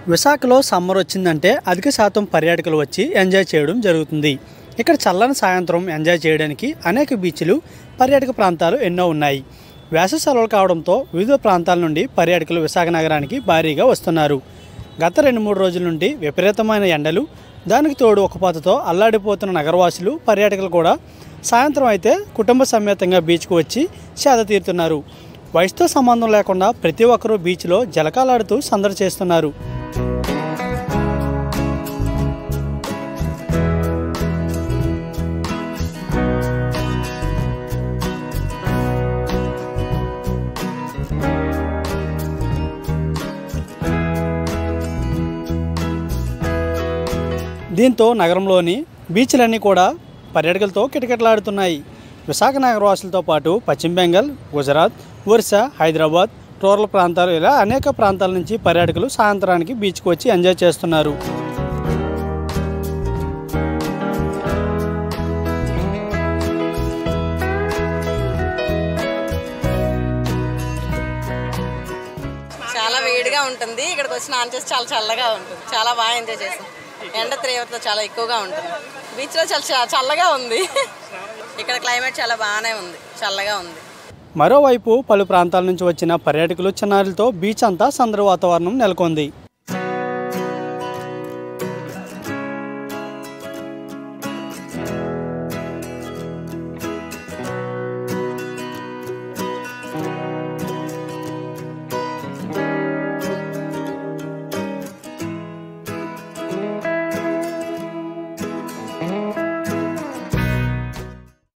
విశాఖలో సమ్మర్ వచ్చిందంటే అధిక శాతం పర్యాటకులు వచ్చి ఎంజాయ్ చేయడం జరుగుతుంది ఇక్కడ చల్లని సాయంత్రం ఎంజాయ్ చేయడానికి అనేక బీచ్లు పర్యాటక ప్రాంతాలు ఎన్నో ఉన్నాయి వేసవి సెలవులు కావడంతో వివిధ ప్రాంతాల నుండి పర్యాటకులు విశాఖ నగరానికి భారీగా వస్తున్నారు గత రెండు మూడు రోజుల నుండి విపరీతమైన ఎండలు దానికి తోడు ఉక్కపోతతో అల్లాడిపోతున్న నగరవాసులు పర్యాటకులు కూడా సాయంత్రం అయితే కుటుంబ సమేతంగా బీచ్కు వచ్చి సేద తీరుతున్నారు వయసుతో సంబంధం లేకుండా ప్రతి ఒక్కరూ బీచ్లో జలకాలాడుతూ సందడి చేస్తున్నారు దీంతో నగరంలోని బీచ్లన్నీ కూడా పర్యాటకులతో కిటకిటలాడుతున్నాయి విశాఖ నగరవాసులతో పాటు పశ్చిమ బెంగాల్ గుజరాత్ ఒరిస్సా హైదరాబాద్ రూరల్ ప్రాంతాలు ఇలా అనేక ప్రాంతాల నుంచి పర్యాటకులు సాయంత్రానికి బీచ్కి వచ్చి ఎంజాయ్ చేస్తున్నారు చాలా వేడిగా ఉంటుంది ఇక్కడికి వచ్చి స్నానం చేసి చాలా చల్లగా ఉంటుంది చాలా బాగా ఎంజాయ్ చేసాం ఎండ తీవ్రత చాలా ఎక్కువగా ఉంటుంది బీచ్లో చాలా చ- చల్లగా ఉంది ఇక్కడ క్లైమేట్ చాలా బాగానే ఉంది చల్లగా ఉంది మరోవైపు పలు ప్రాంతాల నుంచి వచ్చిన పర్యాటకులు చిన్నారులతో బీచ్ అంతా సందడి వాతావరణం నెలకొంది